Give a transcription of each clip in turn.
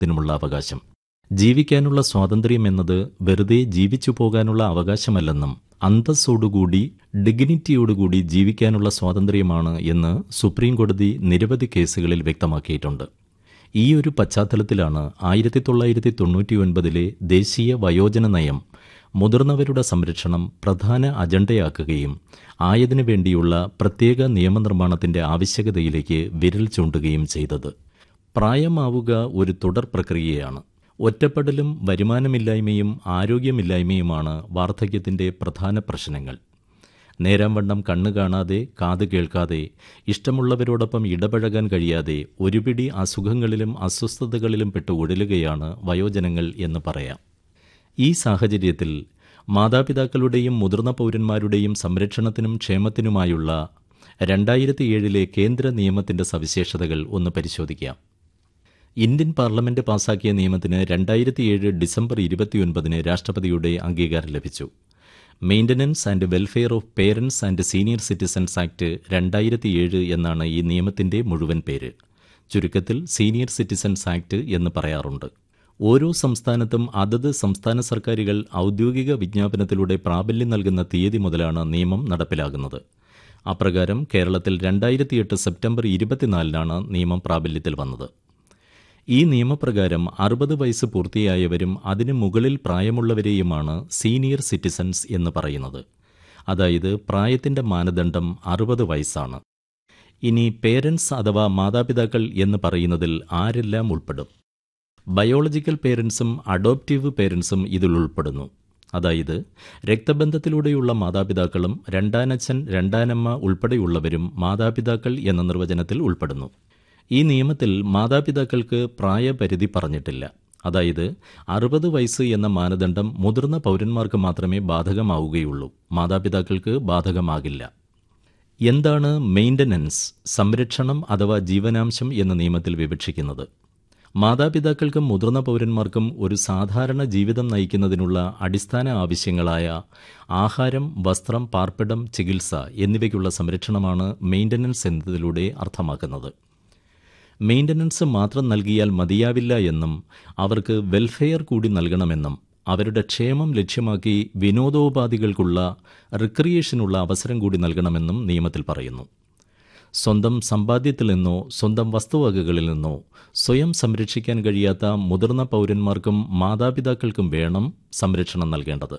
ത്തിനുമുള്ള അവകാശം ജീവിക്കാനുള്ള സ്വാതന്ത്ര്യം എന്നത് വെറുതെ ജീവിച്ചു പോകാനുള്ള അവകാശമല്ലെന്നും അന്തസ്സോടുകൂടി ഡിഗ്നിറ്റിയോടുകൂടി ജീവിക്കാനുള്ള സ്വാതന്ത്ര്യമാണ് എന്ന് സുപ്രീം കോടതി നിരവധി കേസുകളിൽ വ്യക്തമാക്കിയിട്ടുണ്ട് ഈ ഒരു പശ്ചാത്തലത്തിലാണ് ആയിരത്തി തൊള്ളായിരത്തി തൊണ്ണൂറ്റിയൊൻപതിലെ ദേശീയ വയോജന നയം മുതിർന്നവരുടെ സംരക്ഷണം പ്രധാന അജണ്ടയാക്കുകയും ആയതിനു വേണ്ടിയുള്ള പ്രത്യേക നിയമനിർമ്മാണത്തിന്റെ ആവശ്യകതയിലേക്ക് വിരൽ ചൂണ്ടുകയും ചെയ്തത് പ്രായമാവുക ഒരു തുടർ പ്രക്രിയയാണ് ഒറ്റപ്പെടലും വരുമാനമില്ലായ്മയും ആരോഗ്യമില്ലായ്മയുമാണ് വാർദ്ധക്യത്തിന്റെ പ്രധാന പ്രശ്നങ്ങൾ നേരാംവണ്ണം കണ്ണു കാണാതെ കാത് കേൾക്കാതെ ഇഷ്ടമുള്ളവരോടൊപ്പം ഇടപഴകാൻ കഴിയാതെ ഒരുപിടി അസുഖങ്ങളിലും അസ്വസ്ഥതകളിലും പെട്ട് ഉഴലുകയാണ് വയോജനങ്ങൾ എന്ന് പറയാം ഈ സാഹചര്യത്തിൽ മാതാപിതാക്കളുടെയും മുതിർന്ന പൗരന്മാരുടെയും സംരക്ഷണത്തിനും ക്ഷേമത്തിനുമായുള്ള രണ്ടായിരത്തി ഏഴിലെ കേന്ദ്ര നിയമത്തിന്റെ സവിശേഷതകൾ ഒന്ന് പരിശോധിക്കാം ഇന്ത്യൻ പാർലമെന്റ് പാസാക്കിയ നിയമത്തിന് രണ്ടായിരത്തിയേഴ് ഡിസംബർ ഇരുപത്തിയൊൻപതിന് രാഷ്ട്രപതിയുടെ അംഗീകാരം ലഭിച്ചു maintenance and welfare of parents and senior citizens act രണ്ടായിരത്തിയേഴ് എന്നാണ് ഈ നിയമത്തിന്റെ മുഴുവൻ പേര് ചുരുക്കത്തിൽ സീനിയർ സിറ്റിസൺസ് ആക്ട് എന്ന് പറയാറുണ്ട് ഓരോ സംസ്ഥാനത്തും അതത് സംസ്ഥാന സർക്കാരുകൾ ഔദ്യോഗിക വിജ്ഞാപനത്തിലൂടെ പ്രാബല്യം നൽകുന്ന തീയതി മുതലാണ് നിയമം നടപ്പിലാകുന്നത് അപ്രകാരം കേരളത്തിൽ രണ്ടായിരത്തിയെട്ട് സെപ്റ്റംബർ ഇരുപത്തിനാലിനാണ് നിയമം പ്രാബല്യത്തിൽ വന്നത് ഈ നിയമപ്രകാരം അറുപത് വയസ്സ് പൂർത്തിയായവരും അതിനു മുകളിൽ പ്രായമുള്ളവരെയുമാണ് സീനിയർ സിറ്റിസൺസ് എന്ന് പറയുന്നത് അതായത് പ്രായത്തിന്റെ മാനദണ്ഡം അറുപത് വയസ്സാണ് ഇനി പേരൻസ് അഥവാ മാതാപിതാക്കൾ എന്ന് പറയുന്നതിൽ ആരെല്ലാം ഉൾപ്പെടും ബയോളജിക്കൽ പേരൻസും അഡോപ്റ്റീവ് പേരൻസും ഇതിൽ ഉൾപ്പെടുന്നു അതായത് രക്തബന്ധത്തിലൂടെയുള്ള മാതാപിതാക്കളും രണ്ടാനച്ഛൻ രണ്ടാനമ്മ ഉൾപ്പെടെയുള്ളവരും മാതാപിതാക്കൾ എന്ന നിർവചനത്തിൽ ഉൾപ്പെടുന്നു ഈ നിയമത്തിൽ മാതാപിതാക്കൾക്ക് പ്രായപരിധി പറഞ്ഞിട്ടില്ല അതായത് അറുപത് വയസ്സ് എന്ന മാനദണ്ഡം മുതിർന്ന പൗരന്മാർക്ക് മാത്രമേ ബാധകമാവുകയുള്ളൂ മാതാപിതാക്കൾക്ക് ബാധകമാകില്ല എന്താണ് മെയിൻ്റനൻസ് സംരക്ഷണം അഥവാ ജീവനാംശം എന്ന നിയമത്തിൽ വിവക്ഷിക്കുന്നത് മാതാപിതാക്കൾക്കും മുതിർന്ന പൗരന്മാർക്കും ഒരു സാധാരണ ജീവിതം നയിക്കുന്നതിനുള്ള അടിസ്ഥാന ആവശ്യങ്ങളായ ആഹാരം വസ്ത്രം പാർപ്പിടം ചികിത്സ എന്നിവയ്ക്കുള്ള സംരക്ഷണമാണ് മെയിൻ്റനൻസ് എന്നതിലൂടെ അർത്ഥമാക്കുന്നത് മെയിൻ്റനൻസ് മാത്രം നൽകിയാൽ മതിയാവില്ല എന്നും അവർക്ക് വെൽഫെയർ കൂടി നൽകണമെന്നും അവരുടെ ക്ഷേമം ലക്ഷ്യമാക്കി വിനോദോപാധികൾക്കുള്ള റിക്രിയേഷനുള്ള അവസരം കൂടി നൽകണമെന്നും നിയമത്തിൽ പറയുന്നു സ്വന്തം സമ്പാദ്യത്തിൽ നിന്നോ സ്വന്തം വസ്തുവകകളിൽ നിന്നോ സ്വയം സംരക്ഷിക്കാൻ കഴിയാത്ത മുതിർന്ന പൗരന്മാർക്കും മാതാപിതാക്കൾക്കും വേണം സംരക്ഷണം നൽകേണ്ടത്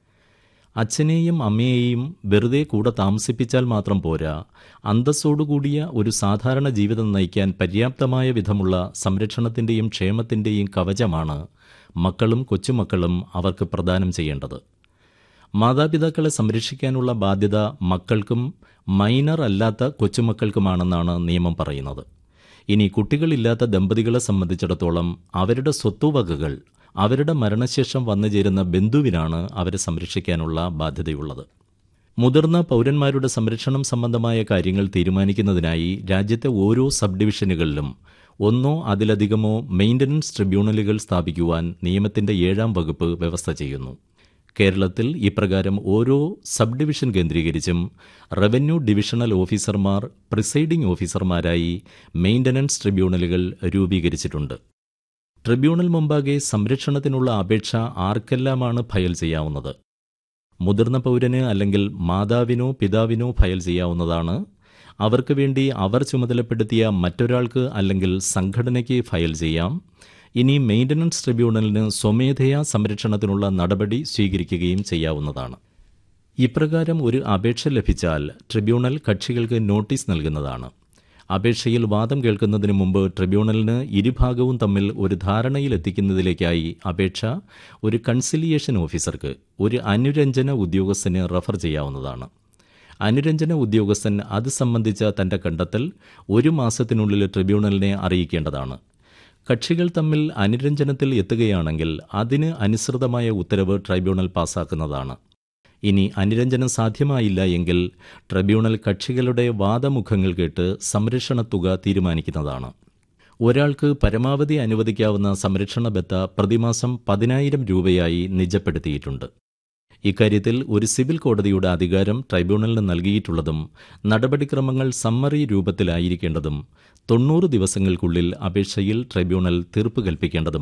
അച്ഛനെയും അമ്മയെയും വെറുതെ കൂടെ താമസിപ്പിച്ചാൽ മാത്രം പോരാ അന്തസ്സോടുകൂടിയ ഒരു സാധാരണ ജീവിതം നയിക്കാൻ പര്യാപ്തമായ വിധമുള്ള സംരക്ഷണത്തിന്റെയും ക്ഷേമത്തിന്റെയും കവചമാണ് മക്കളും കൊച്ചുമക്കളും അവർക്ക് പ്രദാനം ചെയ്യേണ്ടത് മാതാപിതാക്കളെ സംരക്ഷിക്കാനുള്ള ബാധ്യത മക്കൾക്കും മൈനർ അല്ലാത്ത കൊച്ചുമക്കൾക്കുമാണെന്നാണ് നിയമം പറയുന്നത് ഇനി കുട്ടികളില്ലാത്ത ദമ്പതികളെ സംബന്ധിച്ചിടത്തോളം അവരുടെ സ്വത്തുവകകൾ അവരുടെ മരണശേഷം വന്നു ചേരുന്ന ബന്ധുവിനാണ് അവരെ സംരക്ഷിക്കാനുള്ള ബാധ്യതയുള്ളത് മുതിർന്ന പൗരന്മാരുടെ സംരക്ഷണം സംബന്ധമായ കാര്യങ്ങൾ തീരുമാനിക്കുന്നതിനായി രാജ്യത്തെ ഓരോ സബ് ഡിവിഷനുകളിലും ഒന്നോ അതിലധികമോ മെയിൻ്റനൻസ് ട്രിബ്യൂണലുകൾ സ്ഥാപിക്കുവാൻ നിയമത്തിന്റെ ഏഴാം വകുപ്പ് വ്യവസ്ഥ ചെയ്യുന്നു കേരളത്തിൽ ഇപ്രകാരം ഓരോ സബ് ഡിവിഷൻ കേന്ദ്രീകരിച്ചും റവന്യൂ ഡിവിഷണൽ ഓഫീസർമാർ പ്രിസൈഡിംഗ് ഓഫീസർമാരായി മെയിൻ്റനൻസ് ട്രിബ്യൂണലുകൾ രൂപീകരിച്ചിട്ടുണ്ട് ട്രിബ്യൂണൽ മുമ്പാകെ സംരക്ഷണത്തിനുള്ള അപേക്ഷ ആർക്കെല്ലാമാണ് ഫയൽ ചെയ്യാവുന്നത് മുതിർന്ന പൗരന് അല്ലെങ്കിൽ മാതാവിനോ പിതാവിനോ ഫയൽ ചെയ്യാവുന്നതാണ് അവർക്ക് വേണ്ടി അവർ ചുമതലപ്പെടുത്തിയ മറ്റൊരാൾക്ക് അല്ലെങ്കിൽ സംഘടനയ്ക്ക് ഫയൽ ചെയ്യാം ഇനി മെയിൻ്റനൻസ് ട്രിബ്യൂണലിന് സ്വമേധയാ സംരക്ഷണത്തിനുള്ള നടപടി സ്വീകരിക്കുകയും ചെയ്യാവുന്നതാണ് ഇപ്രകാരം ഒരു അപേക്ഷ ലഭിച്ചാൽ ട്രിബ്യൂണൽ കക്ഷികൾക്ക് നോട്ടീസ് നൽകുന്നതാണ് അപേക്ഷയിൽ വാദം കേൾക്കുന്നതിന് മുമ്പ് ട്രിബ്യൂണലിന് ഇരുഭാഗവും തമ്മിൽ ഒരു ധാരണയിലെത്തിക്കുന്നതിലേക്കായി അപേക്ഷ ഒരു കൺസിലിയേഷൻ ഓഫീസർക്ക് ഒരു അനുരഞ്ജന ഉദ്യോഗസ്ഥന് റഫർ ചെയ്യാവുന്നതാണ് അനുരഞ്ജന ഉദ്യോഗസ്ഥൻ അത് സംബന്ധിച്ച തന്റെ കണ്ടെത്തൽ ഒരു മാസത്തിനുള്ളിൽ ട്രിബ്യൂണലിനെ അറിയിക്കേണ്ടതാണ് കക്ഷികൾ തമ്മിൽ അനുരഞ്ജനത്തിൽ എത്തുകയാണെങ്കിൽ അതിന് അനുസൃതമായ ഉത്തരവ് ട്രൈബ്യൂണൽ പാസാക്കുന്നതാണ് ഇനി അനുരഞ്ജനം സാധ്യമായില്ല എങ്കിൽ ട്രിബ്യൂണൽ കക്ഷികളുടെ വാദമുഖങ്ങൾ കേട്ട് സംരക്ഷണ തുക തീരുമാനിക്കുന്നതാണ് ഒരാൾക്ക് പരമാവധി അനുവദിക്കാവുന്ന സംരക്ഷണ ബത്ത പ്രതിമാസം പതിനായിരം രൂപയായി നിജപ്പെടുത്തിയിട്ടുണ്ട് ഇക്കാര്യത്തിൽ ഒരു സിവിൽ കോടതിയുടെ അധികാരം ട്രൈബ്യൂണലിന് നൽകിയിട്ടുള്ളതും നടപടിക്രമങ്ങൾ സമ്മറി രൂപത്തിലായിരിക്കേണ്ടതും തൊണ്ണൂറ് ദിവസങ്ങൾക്കുള്ളിൽ അപേക്ഷയിൽ ട്രൈബ്യൂണൽ തീർപ്പ് കൽപ്പിക്കേണ്ടതുമാണ്